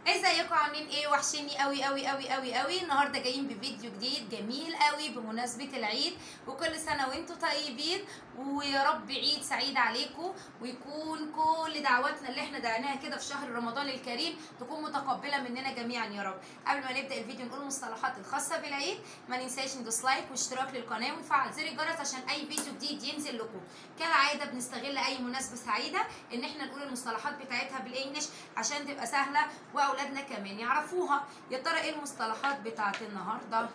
ازيكم عاملين ايه وحشني قوي قوي قوي قوي قوي النهارده جايين بفيديو جديد جميل قوي بمناسبه العيد وكل سنه وانتم طيبين ويا رب عيد سعيد عليكم ويكون كل دعواتنا اللي احنا دعيناها كده في شهر رمضان الكريم تكون متقبله مننا جميعا يا رب قبل ما نبدا الفيديو نقول المصطلحات الخاصه بالعيد ما ننساش ندوس لايك واشتراك للقناه ونفعل زر الجرس عشان اي فيديو جديد ينزل لكم كالعاده بنستغل اي مناسبه سعيده ان احنا نقول المصطلحات بتاعتها بالانجلش عشان تبقى سهله واولادنا كمان يعرفوها يا ترى ايه المصطلحات بتاعت النهارده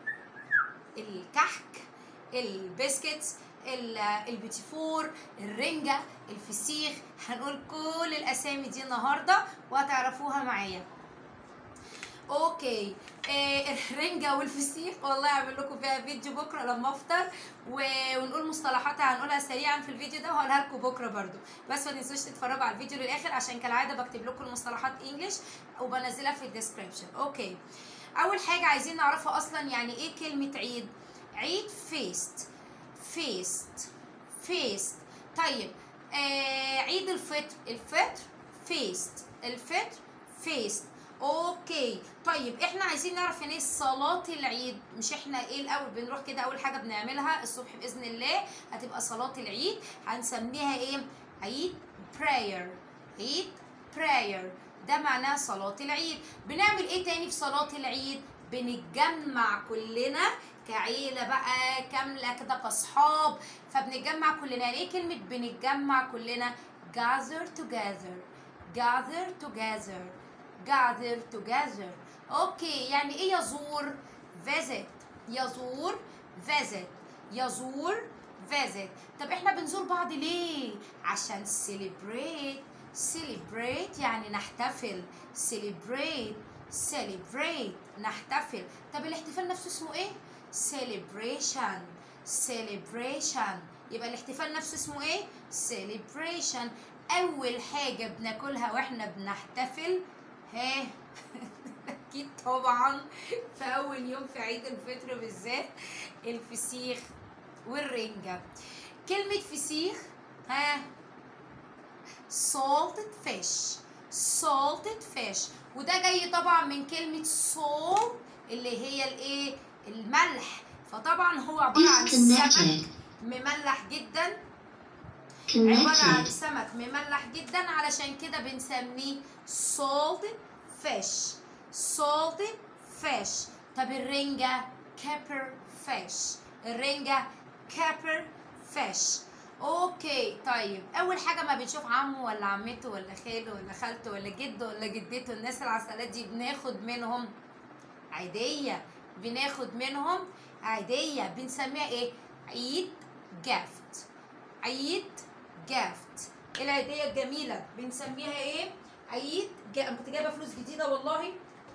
الكحك البسكتس البيتي فور الرنجة الفسيخ هنقول كل الاسامي دي النهارده وهتعرفوها معايا اوكي آه الرنجة والفسيخ والله هعمل لكم فيها فيديو بكره لما افطر و... ونقول مصطلحاتها هنقولها سريعا في الفيديو ده وهقولها لكم بكره برضو بس ما تنسوش تتفرجوا على الفيديو للاخر عشان كالعاده بكتب لكم المصطلحات انجلش وبنزلها في الديسكريبشن اوكي اول حاجه عايزين نعرفها اصلا يعني ايه كلمه عيد عيد فيست فيست فيست طيب آه عيد الفطر الفطر فيست الفطر فيست اوكي طيب احنا عايزين نعرف يعني ايه صلاه العيد مش احنا ايه الاول بنروح كده اول حاجه بنعملها الصبح باذن الله هتبقى صلاه العيد هنسميها ايه عيد براير عيد براير ده معناه صلاه العيد بنعمل ايه تاني في صلاه العيد بنتجمع كلنا كعيلة بقى كاملة كده كصحاب فبنتجمع كلنا يعني ايه كلمة بنتجمع كلنا gather together gather together gather together اوكي يعني ايه يزور visit يزور visit يزور visit طب احنا بنزور بعض ليه عشان celebrate celebrate يعني نحتفل celebrate celebrate نحتفل طب الاحتفال نفسه اسمه ايه celebration celebration يبقى الاحتفال نفسه اسمه ايه celebration اول حاجه بناكلها واحنا بنحتفل ها اكيد طبعا في اول يوم في عيد الفطر بالذات الفسيخ والرنجة كلمة فسيخ ها salted fish salted fish وده جاي طبعا من كلمة salt اللي هي الايه الملح فطبعا هو عبارة عن سمك مملح جدا عبارة عن سمك مملح جدا علشان كده بنسميه salted fish salted fish طب الرنجة pepper fish الرنجة pepper fish اوكي طيب اول حاجه ما بنشوف عمه ولا عمته ولا خاله ولا خالته ولا جده ولا جدته الناس العسلات دي بناخد منهم عيديه بناخد منهم عيديه بنسميها ايه عيد جافت عيد جافت العيديه الجميله بنسميها ايه عيد جا... انا كنت جايبه فلوس جديده والله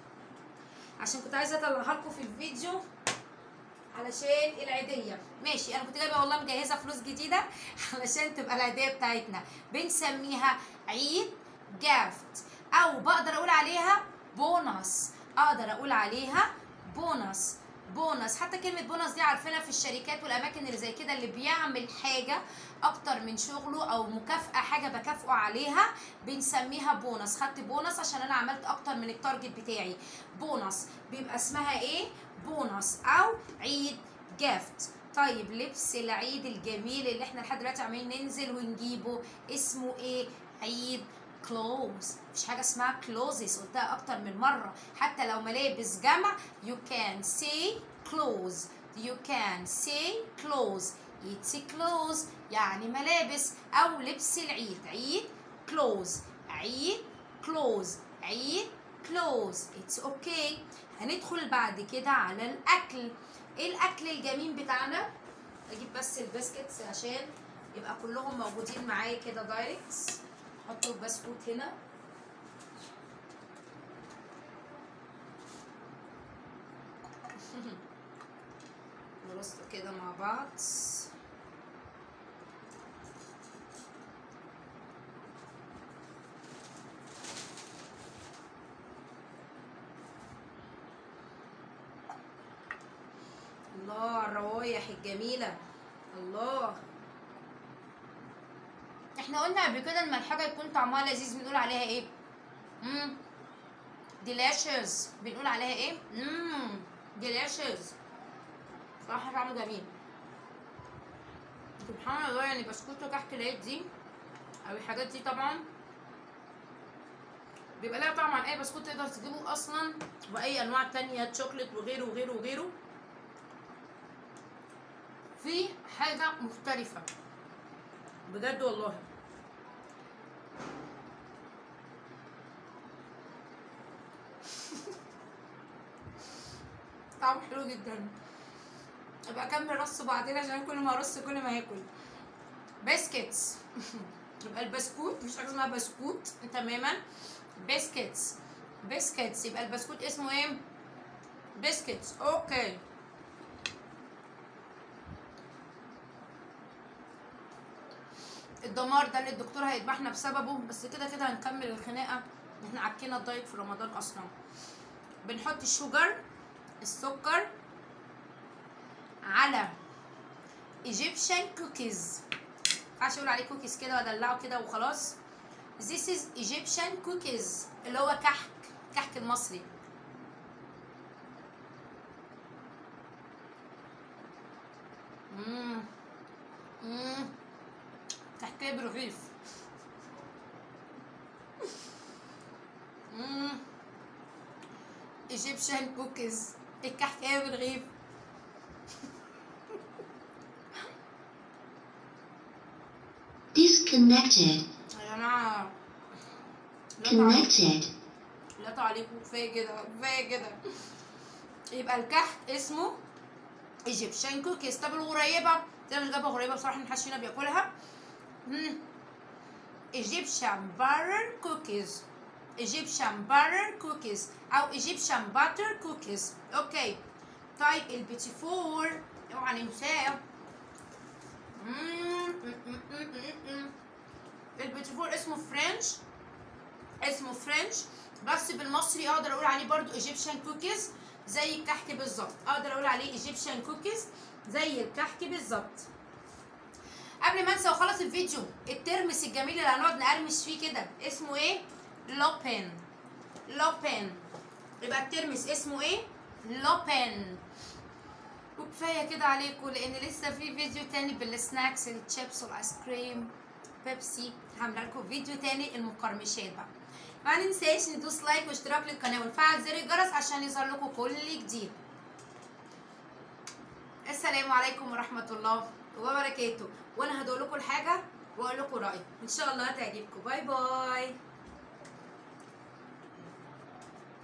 عشان كنت عايزه اطلعها لكم في الفيديو علشان العيديه ماشي انا كنت جايبه والله مجهزه فلوس جديده علشان تبقى العيديه بتاعتنا بنسميها عيد جافت او بقدر اقول عليها بونص اقدر اقول عليها بونص بونص حتى كلمة بونص دي عارفينها في الشركات والأماكن اللي زي كده اللي بيعمل حاجة أكتر من شغله أو مكافأة حاجة بكافئه عليها بنسميها بونص خدت بونص عشان أنا عملت أكتر من التارجت بتاعي بونص بيبقى اسمها إيه؟ بونص أو عيد جافت طيب لبس العيد الجميل اللي احنا لحد دلوقتي عمالين ننزل ونجيبه اسمه ايه؟ عيد كلوز مفيش حاجه اسمها كلوزز قلتها اكتر من مره حتى لو ملابس جمع you can say clothes you can say clothes it's clothes يعني ملابس او لبس العيد عيد كلوز عيد كلوز عيد كلوز اتس اوكي هندخل بعد كده على الاكل ايه الاكل الجميل بتاعنا اجيب بس البسكتس عشان يبقى كلهم موجودين معايا كده دايركت حطوا البسكوت هنا نرصه كده مع بعض الله على الروايح الجميلة الله احنا قلنا قبل كده لما الحاجه يكون طعمها لذيذ بنقول عليها ايه امم delicious بنقول عليها ايه مم delicious صراحه طعمه جميل سبحان الله يعني بسكوت وكحك العيد دي او الحاجات دي طبعا بيبقى لها طعم عن اي بسكوت تقدر تجيبه اصلا واي انواع تانية شوكليت وغيره وغيره وغيره في حاجة مختلفة بجد والله طعمه حلو جدا ابقى اكمل رص بعدين عشان كل ما ارص كل ما اكل بسكتس يبقى البسكوت مش حاجه اسمها بسكوت تماما بسكتس بسكتس يبقى البسكوت اسمه ايه بسكتس اوكي الدمار ده اللي الدكتور هيذبحنا بسببه بس كده كده هنكمل الخناقه احنا عكينا الدايت في رمضان اصلا بنحط الشوجر السكر على ايجيبشن كوكيز ينفعش اقول عليه كوكيز كده وادلعه كده وخلاص This is Egyptian cookies اللي هو كحك كحك المصري مم. مم. كحكاية برغيف مم. Egyptian cookies الكحكاية بالرغيف Disconnected. يا جماعة لا تعليق Connected. لا تعليق كفاية كده كفاية كده يبقى الكحك اسمه ايجيبشن كوكيز طب الغريبة دي انا مش جايبة غريبة بصراحة محدش فينا بياكلها ايجيبشن بارر كوكيز ايجيبشن بارر كوكيز او ايجيبشن باتر كوكيز اوكي طيب البيتي فور اوعى ننساه مم، مم، مم، مم، مم. البيتي فور اسمه فرنش اسمه فرنش بس بالمصري اقدر اقول عليه برضو ايجيبشن كوكيز زي الكحك بالظبط اقدر اقول عليه ايجيبشن كوكيز زي الكحك بالظبط قبل ما انسى واخلص الفيديو الترمس الجميل اللي هنقعد نقرمش فيه كده اسمه ايه لوبين لوبين يبقى الترمس اسمه ايه لوبين وكفايه كده عليكم لان لسه في فيديو تاني بالسناكس الشيبس والايس كريم بيبسي هعمل لكم فيديو تاني المقرمشات بقى ما ننساش ندوس لايك واشتراك للقناه ونفعل زر الجرس عشان يظهر لكم كل جديد السلام عليكم ورحمه الله وبركاته وانا هدول لكم الحاجه واقول لكم رايي ان شاء الله هتعجبكم باي باي